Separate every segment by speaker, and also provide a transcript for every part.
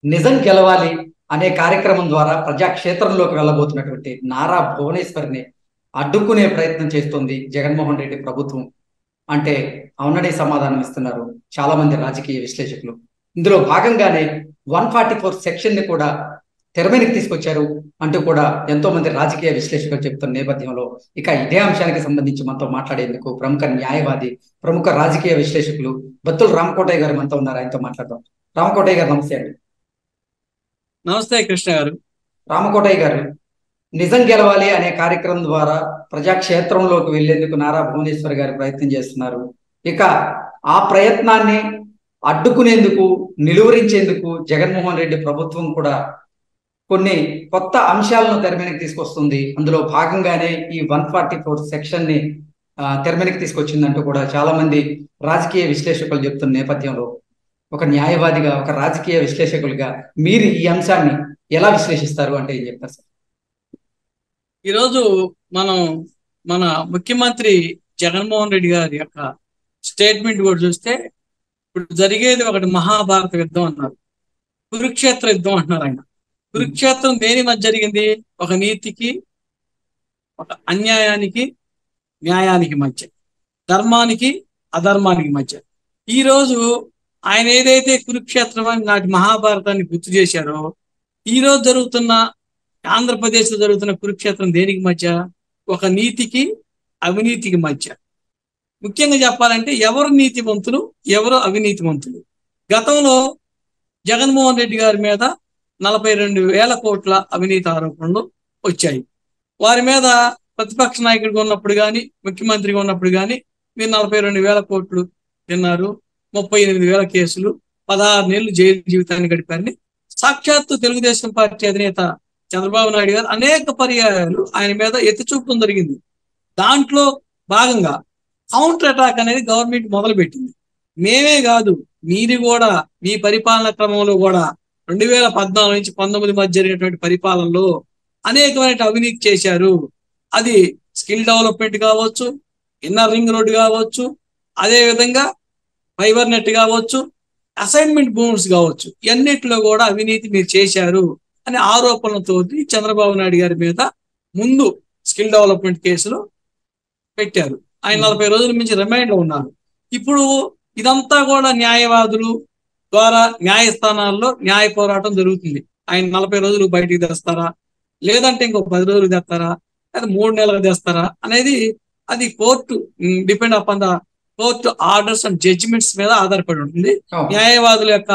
Speaker 1: నిజం గెలవాలి అనే కార్యక్రమం ద్వారా ప్రజాక్షేత్రంలోకి వెళ్ళబోతున్నటువంటి నారా భువనేశ్వరిని అడ్డుకునే ప్రయత్నం చేస్తోంది జగన్మోహన్ రెడ్డి ప్రభుత్వం అంటే అవుననే సమాధానం ఇస్తున్నారు చాలా మంది రాజకీయ విశ్లేషకులు ఇందులో భాగంగానే వన్ ఫార్టీ ఫోర్ సెక్షన్ ని కూడా తెరమీనికి తీసుకొచ్చారు అంటూ కూడా ఎంతో మంది రాజకీయ విశ్లేషకులు చెప్తున్న నేపథ్యంలో ఇక ఇదే అంశానికి సంబంధించి మనతో మాట్లాడేందుకు ప్రముఖ న్యాయవాది ప్రముఖ రాజకీయ విశ్లేషకులు బత్తుల రామకోటయ్య గారు మనతో ఉన్నారు ఆయనతో మాట్లాడదాం రామకోటయ్య గారు నమస్తే అండి
Speaker 2: నమస్తే కృష్ణ గారు
Speaker 1: రామకోటయ్య గారు నిజం గెలవాలి అనే కార్యక్రమం ద్వారా ప్రజాక్షేత్రంలోకి వెళ్లేందుకు నారా భువనేశ్వర్ గారు ప్రయత్నం చేస్తున్నారు ఇక ఆ ప్రయత్నాన్ని అడ్డుకునేందుకు నిలువరించేందుకు జగన్మోహన్ రెడ్డి ప్రభుత్వం కూడా కొన్ని కొత్త అంశాలను తెరమీనికి తీసుకొస్తుంది అందులో భాగంగానే ఈ వన్ ఫార్టీ ఫోర్ సెక్షన్ ని తెరమీనికి తీసుకొచ్చిందంటూ కూడా చాలా మంది రాజకీయ విశ్లేషకులు చెప్తున్న నేపథ్యంలో ఒక న్యాయవాదిగా ఒక రాజకీయ విశ్లేషకులుగా మీరు ఈ అంశాన్ని ఎలా విశ్లేషిస్తారు అంటే ఏం చెప్తారు సార్
Speaker 2: ఈరోజు మనం మన ముఖ్యమంత్రి జగన్మోహన్ రెడ్డి గారి యొక్క స్టేట్మెంట్ కూడా చూస్తే ఇప్పుడు జరిగేది ఒకటి మహాభారత యుద్ధం అన్నారు కురుక్షేత్ర యుద్ధం అంటున్నారు ఆయన కురుక్షేత్రం దేని మధ్య జరిగింది ఒక నీతికి ఒక అన్యాయానికి న్యాయానికి మధ్య ధర్మానికి అధర్మానికి మధ్య ఈ రోజు ఆయన ఏదైతే కురుక్షేత్రం అని నాటి మహాభారతాన్ని గుర్తు చేశారో ఈ రోజు జరుగుతున్న ఆంధ్రప్రదేశ్ లో జరుగుతున్న కురుక్షేత్రం దేనికి మధ్య ఒక నీతికి అవినీతికి మధ్య ముఖ్యంగా చెప్పాలంటే ఎవరు నీతివంతులు ఎవరు అవినీతివంతులు గతంలో జగన్మోహన్ రెడ్డి గారి మీద నలభై రెండు వేల కోట్ల అవినీతి ఆరోపణలు వచ్చాయి వారి మీద ప్రతిపక్ష నాయకుడిగా ఉన్నప్పుడు కానీ ముఖ్యమంత్రిగా ఉన్నప్పుడు కానీ మీరు నలభై రెండు వేల కోట్లు తిన్నారు ముప్పై ఎనిమిది వేల కేసులు పదహారు నెలలు జైలు జీవితాన్ని గడిపారని సాక్షాత్తు తెలుగుదేశం పార్టీ అధినేత చంద్రబాబు నాయుడు గారు అనేక పర్యాయాలు ఆయన మీద ఎత్తి చూపడం జరిగింది దాంట్లో భాగంగా కౌంటర్ అటాక్ అనేది గవర్నమెంట్ మొదలుపెట్టింది మేమే కాదు మీరు కూడా మీ పరిపాలన క్రమంలో కూడా రెండు వేల పద్నాలుగు నుంచి పంతొమ్మిది మధ్య జరిగినటువంటి పరిపాలనలో అనేకమైన అవినీతి చేశారు అది స్కిల్ డెవలప్మెంట్ కావచ్చు ఇన్నర్ రింగ్ రోడ్ కావచ్చు అదే విధంగా ఫైబర్ నెట్ కావచ్చు అసైన్మెంట్ భూమ్స్ కావచ్చు ఇవన్నిటిలో కూడా అవినీతి మీరు చేశారు అనే ఆరోపణలతో చంద్రబాబు నాయుడు గారి మీద ముందు స్కిల్ డెవలప్మెంట్ కేసులో పెట్టారు ఆయన నలభై రోజుల మించి రిమైండ్ లో ఉన్నారు ఇప్పుడు ఇదంతా కూడా న్యాయవాదులు ద్వారా న్యాయస్థానాల్లో న్యాయ పోరాటం జరుగుతుంది ఆయన నలభై రోజులు బయటికి తెస్తారా లేదంటే ఇంకో పది రోజులు తెస్తారా లేదా మూడు నెలలు తెస్తారా అనేది అది court depend upon the court orders and judgements మీద ఆధారపడి ఉంటుంది న్యాయవాదుల యొక్క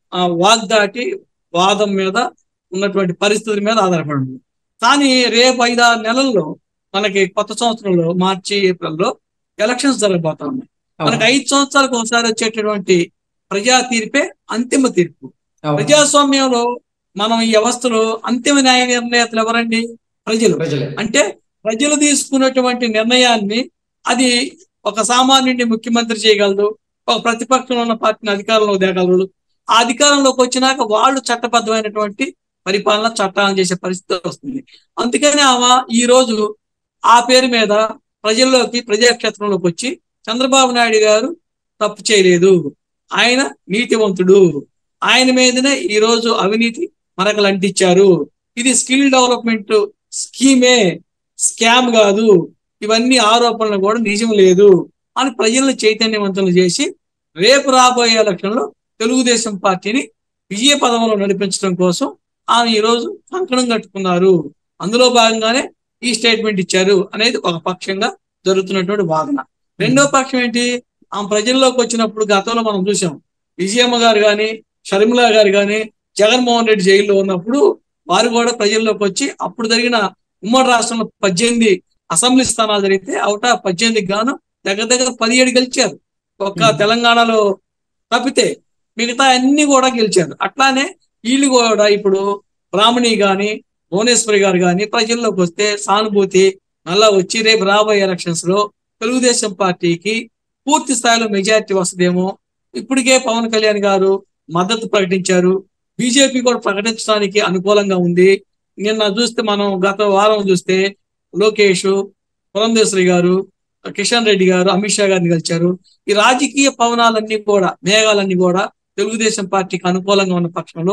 Speaker 2: వాగ్దాటి వాదం మీద ఉన్నటువంటి పరిస్థితుల మీద ఆధారపడి ఉంటుంది కానీ రేపు ఐదారు నెలల్లో మనకి కొత్త సంవత్సరంలో మార్చి ఏప్రిల్లో ఎలక్షన్స్ జరగబోతా ఉన్నాయి మనకి ఐదు సంవత్సరాలకు ఒకసారి వచ్చేటటువంటి ప్రజా తీర్పే అంతిమ తీర్పు ప్రజాస్వామ్యంలో మనం ఈ వ్యవస్థలో అంతిమ న్యాయ నిర్ణేతలు ఎవరండి ప్రజలు అంటే ప్రజలు తీసుకున్నటువంటి నిర్ణయాన్ని అది ఒక సామాన్యుడిని ముఖ్యమంత్రి చేయగలదు ఒక ప్రతిపక్షంలో ఉన్న పార్టీని అధికారంలో తేగలరు ఆ అధికారంలోకి వచ్చినాక వాళ్ళు చట్టబద్ధమైనటువంటి పరిపాలన చట్టాలను చేసే పరిస్థితి వస్తుంది అందుకని ఆమె ఈ రోజు ఆ పేరు మీద ప్రజల్లోకి ప్రజాక్షేత్రంలోకి వచ్చి చంద్రబాబు నాయుడు గారు తప్పు చేయలేదు ఆయన నీతివంతుడు ఆయన మీదనే ఈ రోజు అవినీతి మరకలు అంటించారు ఇది స్కిల్ డెవలప్మెంట్ స్కీమే స్కామ్ కాదు ఇవన్నీ ఆరోపణలు కూడా నిజం లేదు అని ప్రజలను చైతన్యవంతులు చేసి రేపు రాబోయే ఎలక్షన్లో తెలుగుదేశం పార్టీని విజయ పదంలో నడిపించడం కోసం ఆమె ఈ రోజు కంకణం కట్టుకున్నారు అందులో భాగంగానే ఈ స్టేట్మెంట్ ఇచ్చారు అనేది ఒక పక్షంగా జరుగుతున్నటువంటి వాదన రెండో పక్షం ఏంటి ఆమె ప్రజల్లోకి వచ్చినప్పుడు గతంలో మనం చూసాం విజయమ్మ గారు కానీ షర్మిల గారు కానీ జగన్మోహన్ రెడ్డి జైల్లో ఉన్నప్పుడు వారు కూడా ప్రజల్లోకి వచ్చి అప్పుడు జరిగిన ఉమ్మడి రాష్ట్రంలో పద్దెనిమిది అసెంబ్లీ స్థానాలు జరిగితే అవుట పద్దెనిమిదికి గాను దగ్గర దగ్గర పదిహేడు గెలిచారు ఒక్క తెలంగాణలో తప్పితే మిగతా అన్ని కూడా గెలిచారు అట్లానే వీళ్ళు కూడా ఇప్పుడు బ్రాహ్మణి గాని భువనేశ్వరి గారు కానీ ప్రజల్లోకి వస్తే సానుభూతి మళ్ళా వచ్చి రేపు రాబోయే ఎలక్షన్స్ లో తెలుగుదేశం పార్టీకి పూర్తి స్థాయిలో మెజారిటీ వస్తుందేమో ఇప్పటికే పవన్ కళ్యాణ్ గారు మద్దతు ప్రకటించారు బీజేపీ కూడా ప్రకటించడానికి అనుకూలంగా ఉంది నిన్న చూస్తే మనం గత వారం చూస్తే లోకేష్ పురంధేశ్వరి గారు కిషన్ రెడ్డి గారు అమిత్ షా గారిని కలిశారు ఈ రాజకీయ పవనాలన్నీ కూడా మేఘాలన్నీ కూడా తెలుగుదేశం పార్టీకి అనుకూలంగా ఉన్న పక్షంలో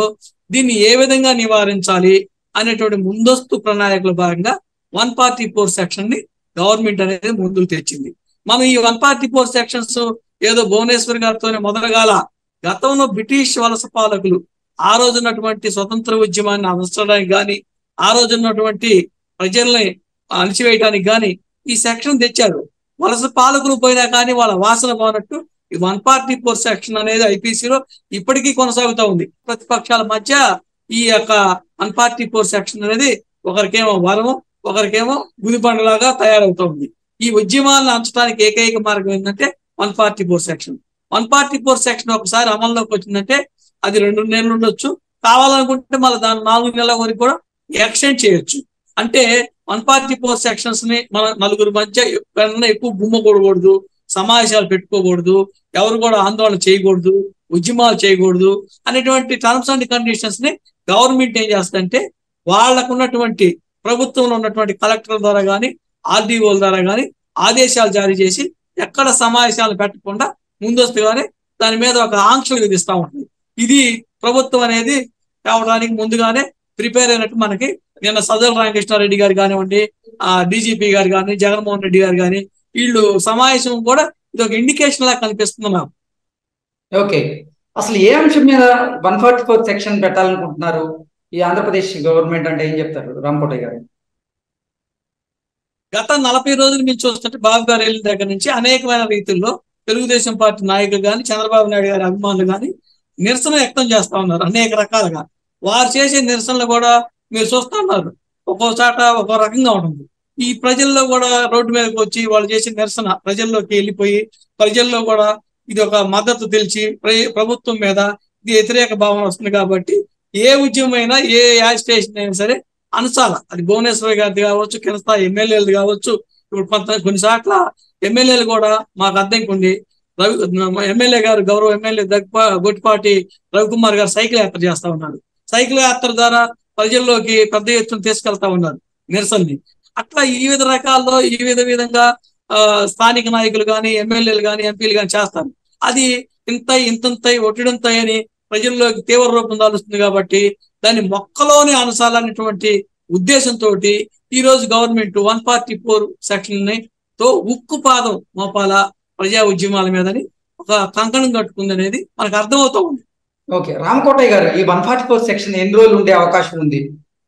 Speaker 2: దీన్ని ఏ విధంగా నివారించాలి అనేటువంటి ముందస్తు ప్రణాళికల భాగంగా వన్ పార్టీ ఫోర్ సెక్షన్ ని గవర్నమెంట్ అనేది ముందుకు తెచ్చింది మనం ఈ వన్ పార్టీ ఫోర్ సెక్షన్స్ ఏదో భువనేశ్వర్ గారితోనే మొదలగాల గతంలో బ్రిటిష్ వలస పాలకులు ఆ రోజు ఉన్నటువంటి స్వతంత్ర ఉద్యమాన్ని అందించడానికి కానీ ఆ రోజు ఉన్నటువంటి ప్రజల్ని అణిచివేయడానికి కానీ ఈ సెక్షన్ తెచ్చారు వలస పాలకులు పోయినా కానీ వాళ్ళ వాసన పోనట్టు ఈ వన్ పార్టీ ఫోర్ సెక్షన్ అనేది ఐపీసీలో ఇప్పటికీ కొనసాగుతూ ఉంది ప్రతిపక్షాల మధ్య ఈ యొక్క వన్ పార్టీ ఫోర్ సెక్షన్ అనేది ఒకరికేమో వరము ఒకరికేమో గుదిబండలాగా తయారవుతోంది ఈ ఉద్యమాలను అంచడానికి ఏకైక మార్గం ఏంటంటే one forty four section one forty four section ఒకసారి అమల్లోకి వచ్చిందంటే అది రెండు నెలలు ఉండొచ్చు కావాలనుకుంటే మళ్ళీ దాని నాలుగు నెలల వరకు కూడా ఎక్స్టెండ్ చేయొచ్చు అంటే వన్ ఫార్టీ ఫోర్ సెక్షన్స్ ని మన నలుగురు మధ్య ఎప్పుడైనా ఎక్కువ గుమ్మ కూడకూడదు సమావేశాలు పెట్టుకోకూడదు ఎవరు కూడా ఆందోళన చేయకూడదు ఉద్యమాలు చేయకూడదు అనేటువంటి టర్మ్స్ అండ్ కండిషన్స్ ని గవర్నమెంట్ ఏం చేస్తుందంటే వాళ్ళకు ఉన్నటువంటి ప్రభుత్వంలో ఉన్నటువంటి కలెక్టర్ ద్వారా కానీ ఆర్డీఓల ద్వారా కానీ ఆదేశాలు జారీ చేసి ఎక్కడ సమావేశాలు పెట్టకుండా ముందస్తుగానే దాని మీద ఒక ఆంక్షలు విధిస్తూ ఉంటుంది ఇది ప్రభుత్వం అనేది కావడానికి ముందుగానే ప్రిపేర్ అయినట్టు మనకి నిన్న సదల రామకృష్ణారెడ్డి గారు కానివ్వండి ఆ డీజీపీ గారు కానీ జగన్మోహన్ రెడ్డి గారు కానీ వీళ్ళు సమావేశం కూడా ఇది ఒక ఇండికేషన్ లా కనిపిస్తుంది నాకు
Speaker 1: ఓకే అసలు ఏ అంశం మీద వన్ ఫార్టీ ఫోర్ సెక్షన్ పెట్టాలనుకుంటున్నారు ఈ ఆంధ్రప్రదేశ్ గవర్నమెంట్ అంటే ఏం చెప్తారు రామకోటయ్య గారు
Speaker 2: గత నలభై రోజుల నుంచి చూస్తుంటే బాబు గారు వెళ్ళిన దగ్గర నుంచి అనేకమైన రీతుల్లో తెలుగుదేశం పార్టీ నాయకులు కానీ చంద్రబాబు నాయుడు గారి అభిమానులు కానీ నిరసన వ్యక్తం చేస్తా ఉన్నారు అనేక రకాలుగా వారు చేసే నిరసనలు కూడా మీరు చూస్తా ఉన్నారు ఒక్కో చాట ఒక్కో రకంగా ఉంటుంది ఈ ప్రజల్లో కూడా రోడ్డు మీదకి వచ్చి వాళ్ళు చేసే నిరసన ప్రజల్లోకి వెళ్ళిపోయి ప్రజల్లో కూడా ఇది ఒక మద్దతు తెలిసి ప్ర- ప్రభుత్వం మీద ఇది వ్యతిరేక భావన వస్తుంది కాబట్టి ఏ ఉద్యమైనా ఏ యాజిటేషన్ అయినా సరే అనసాల అది భువనేశ్వర్ గారిది కావచ్చు కింద స్థాయి ఎమ్మెల్యేలు కావచ్చు ఇప్పుడు కొంత కొన్ని సార్ల ఎమ్మెల్యేలు కూడా మాకు అర్థంకి ఉంది రవి ఎమ్మెల్యే గారు గౌరవ ఎమ్మెల్యే దగ్గ గొట్టిపాటి రవికుమార్ గారు సైకిల్ యాత్ర చేస్తా ఉన్నారు సైకిల్ యాత్ర ద్వారా ప్రజల్లోకి పెద్ద ఎత్తున తీసుకెళ్తా ఉన్నారు నిరసనని అట్లా ఈ వివిధ రకాల్లో ఈ విధ విధంగా ఆ, స్థానిక నాయకులు కానీ ఎమ్మెల్యేలు కానీ ఎంపీలు కానీ చేస్తారు అది ఇంత ఇంతంతై ఒట్టిడంతై అని ప్రజల్లోకి తీవ్ర రూపం దాలుస్తుంది కాబట్టి దాన్ని మొక్కలోనే అనసాలనేటువంటి ఉద్దేశంతో ఈ రోజు government one forty four section ని తో ఉక్కు పాదం మోపాల ప్రజా ఉద్యమాల మీదని ఒక కంకణం కట్టుకుంది అనేది మనకు అర్థమవుతా ఉంది
Speaker 1: ఓకే రామకోటయ్య గారు ఈ వన్ ఫార్టీ ఫోర్ సెక్షన్ ఎన్ని రోజులు ఉండే అవకాశం ఉంది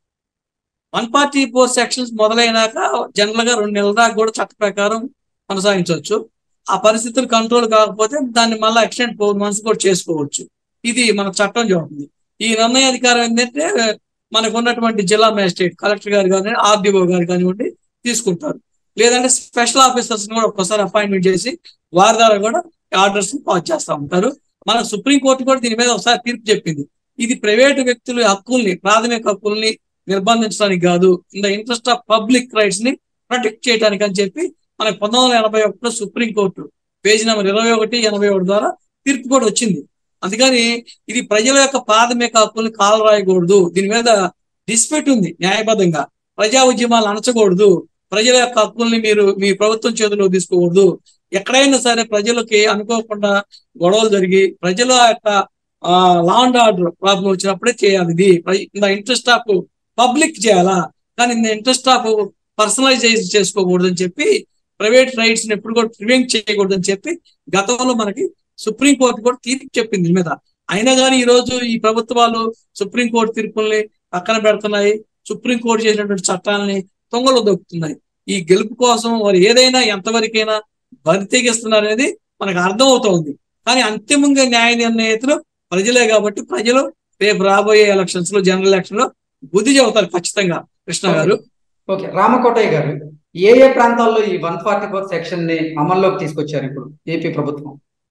Speaker 2: వన్ ఫార్టీ ఫోర్ సెక్షన్స్ మొదలైనాక జనరల్ గా రెండు నెలల దాకా కూడా చట్ట ప్రకారం కొనసాగించవచ్చు ఆ పరిస్థితులు కంట్రోల్ కాకపోతే దాన్ని మళ్ళీ ఎక్స్టెండ్ ఫోర్ మంత్స్ కూడా చేసుకోవచ్చు ఇది మన చట్టం చెబుతుంది ఈ నిర్ణయ అధికారం ఏంటంటే మనకు ఉన్నటువంటి జిల్లా మేజిస్ట్రేట్ కలెక్టర్ గారు కానీ ఆర్డీఓ గారు కానివ్వండి తీసుకుంటారు లేదంటే స్పెషల్ ఆఫీసర్స్ కూడా ఒక్కసారి అపాయింట్మెంట్ చేసి వారి ద్వారా కూడా ఆర్డర్స్ పాస్ చేస్తూ ఉంటారు మన సుప్రీంకోర్టు కూడా దీని మీద ఒకసారి తీర్పు చెప్పింది ఇది ప్రైవేటు వ్యక్తుల హక్కుల్ని ప్రాథమిక హక్కుల్ని నిర్బంధించడానికి కాదు in the interest of public rights ని ప్రొటెక్ట్ చేయడానికి అని చెప్పి మనకి పంతొమ్మిది వందల ఎనభై ఒకటిలో సుప్రీంకోర్టు పేజీ నెంబర్ ఇరవై ఒకటి ఎనభై ఒకటి ద్వారా తీర్పు కూడా వచ్చింది అందుకని ఇది ప్రజల యొక్క ప్రాథమిక హక్కుల్ని కాలరాయకూడదు దీని మీద డిస్ప్యూట్ ఉంది న్యాయబద్ధంగా ప్రజా ఉద్యమాలు అణచకూడదు ప్రజల యొక్క హక్కుల్ని మీరు మీ ప్రభుత్వం చేతిలో తీసుకోకూడదు ఎక్కడైనా సరే ప్రజలకి అనుకోకుండా గొడవలు జరిగి ప్రజల యొక్క లా అండ్ ఆర్డర్ ప్రాబ్లం వచ్చినప్పుడే చేయాలి ఇది in the interest of public చేయాలా కానీ in the interest of personalize చేసుకోకూడదు అని చెప్పి ప్రైవేట్ రైట్స్ ని ఎప్పుడు కూడా ప్రివెంట్ చేయకూడదు అని చెప్పి గతంలో మనకి సుప్రీంకోర్టు కూడా తీర్పు చెప్పింది దీని మీద అయినా కానీ ఈ రోజు ఈ ప్రభుత్వాలు సుప్రీంకోర్టు తీర్పుల్ని పక్కన పెడుతున్నాయి సుప్రీంకోర్టు చేసినటువంటి చట్టాలని తొంగలు దొక్కుతున్నాయి ఈ గెలుపు కోసం వారు ఏదైనా ఎంతవరకైనా బరి తెగిస్తున్నారు అనేది మనకు అర్థం అవుతోంది కానీ అంతిమంగా న్యాయ నిర్ణేతలు ప్రజలే కాబట్టి ప్రజలు రేపు రాబోయే ఎలక్షన్స్ లో జనరల్ ఎలక్షన్ లో బుద్ధి చెబుతారు ఖచ్చితంగా కృష్ణ గారు
Speaker 1: ఓకే రామకోటయ్య గారు ఏ ఏ ప్రాంతాల్లో ఈ వన్ ఫార్టీ ఫోర్ సెక్షన్ ని అమల్లోకి తీసుకొచ్చారు ఇప్పుడు ఏపీ ప్రభుత్వం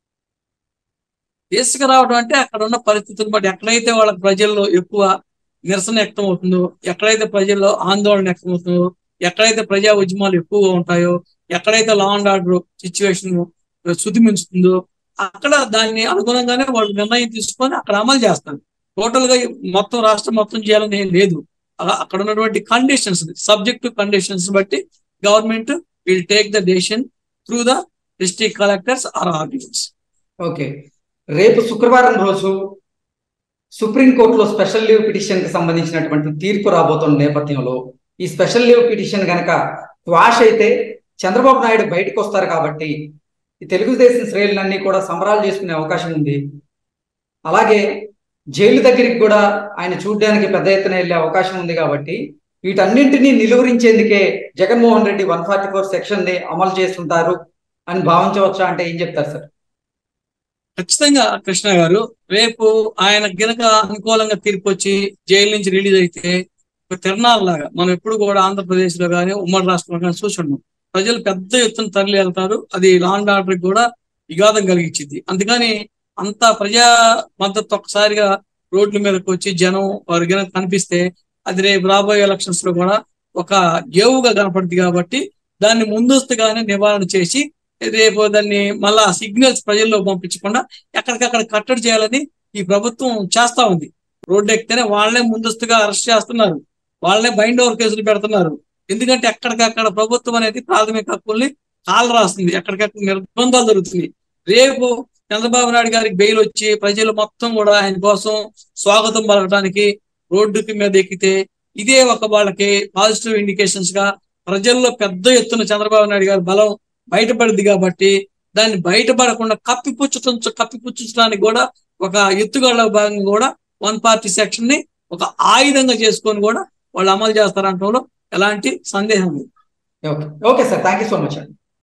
Speaker 2: తీసుకురావడం అంటే అక్కడ ఉన్న పరిస్థితులను బట్టి ఎక్కడైతే వాళ్ళ ప్రజల్లో ఎక్కువ నిరసన వ్యక్తం అవుతుందో ఎక్కడైతే ప్రజల్లో ఆందోళన వ్యక్తం అవుతుందో ఎక్కడైతే ప్రజా ఉద్యమాలు ఎక్కువగా ఉంటాయో ఎక్కడైతే లా అండ్ ఆర్డర్ సిచ్యువేషన్ శుతిమించుతుందో అక్కడ దాన్ని అనుగుణంగానే వాళ్ళు నిర్ణయం తీసుకొని అక్కడ అమలు చేస్తారు టోటల్ గా మొత్తం రాష్ట్రం మొత్తం చేయాలని ఏం లేదు అలా- అక్కడ ఉన్నటువంటి కండిషన్స్ సబ్జెక్టివ్ కండిషన్స్ బట్టి government will take the decision through the district collectors or ordinance
Speaker 1: okay రేపు శుక్రవారం రోజు సుప్రీంకోర్టులో స్పెషల్ లీవ్ పిటిషన్ కి సంబంధించినటువంటి తీర్పు రాబోతున్న నేపథ్యంలో ఈ స్పెషల్ లీవ్ పిటిషన్ గనక క్వాష్ అయితే చంద్రబాబు నాయుడు బయటకు వస్తారు కాబట్టి ఈ తెలుగుదేశం శ్రేణులన్నీ కూడా సంబరాలు చేసుకునే అవకాశం ఉంది అలాగే జైలు దగ్గరికి కూడా ఆయన చూడడానికి పెద్ద ఎత్తున వెళ్ళే అవకాశం ఉంది కాబట్టి వీటన్నింటినీ నిలువరించేందుకే Jaganmohan Reddy one forty four section ని అమలు చేస్తుంటారు అని భావించవచ్చా అంటే ఏం చెప్తారు సార్
Speaker 2: ఖచ్చితంగా కృష్ణ గారు రేపు ఆయన గినక అనుకూలంగా తీర్పు వచ్చి జైలు నుంచి రిలీజ్ అయితే ఒక తిరణాల లాగా మనం ఎప్పుడు కూడా ఆంధ్రప్రదేశ్ లో కానీ ఉమ్మడి రాష్ట్రంలో కానీ చూసున్నాం ప్రజలు పెద్ద ఎత్తున తరలి వెళ్తారు అది లాండ్ ఆర్డర్ కూడా విఘాతం కలిగించింది అందుకని అంత ప్రజా మద్దతు ఒక్కసారిగా రోడ్ల మీదకి వచ్చి జనం వారి గినక కనిపిస్తే అది రేపు రాబోయే ఎలక్షన్స్ లో కూడా ఒక గేవుగా కనపడుతుంది కాబట్టి దాన్ని ముందస్తుగానే నివారణ చేసి రేపు దాన్ని మళ్ళా సిగ్నల్స్ ప్రజల్లో పంపించకుండా ఎక్కడికక్కడ కట్టడి చేయాలని ఈ ప్రభుత్వం చేస్తా ఉంది రోడ్డు ఎక్కితేనే వాళ్ళనే ముందస్తుగా అరెస్ట్ చేస్తున్నారు వాళ్ళనే బైండ్ ఓవర్ కేసులు పెడుతున్నారు ఎందుకంటే ఎక్కడికక్కడ ప్రభుత్వం అనేది ప్రాథమిక హక్కుల్ని కాలు రాస్తుంది ఎక్కడికక్కడ నిర్బంధాలు జరుగుతుంది రేపు చంద్రబాబు నాయుడు గారికి బెయిల్ వచ్చి ప్రజలు మొత్తం కూడా ఆయన కోసం స్వాగతం పలకడానికి రోడ్డుకి మీద ఎక్కితే ఇదే ఒక వాళ్ళకి పాజిటివ్ ఇండికేషన్స్ గా ప్రజల్లో పెద్ద ఎత్తున చంద్రబాబు నాయుడు గారి బలం బయటపడింది కాబట్టి దాన్ని బయటపడకుండా కప్పిపుచ్చటం కప్పిపుచ్చడానికి కూడా ఒక ఎత్తుగడ భాగంగా కూడా వన్ పార్టీ సెక్షన్ ని ఒక ఆయుధంగా చేసుకొని కూడా వాళ్ళు అమలు చేస్తారంటంలో ఎలాంటి సందేహం లేదు
Speaker 1: okay okay sir thank you so much అండి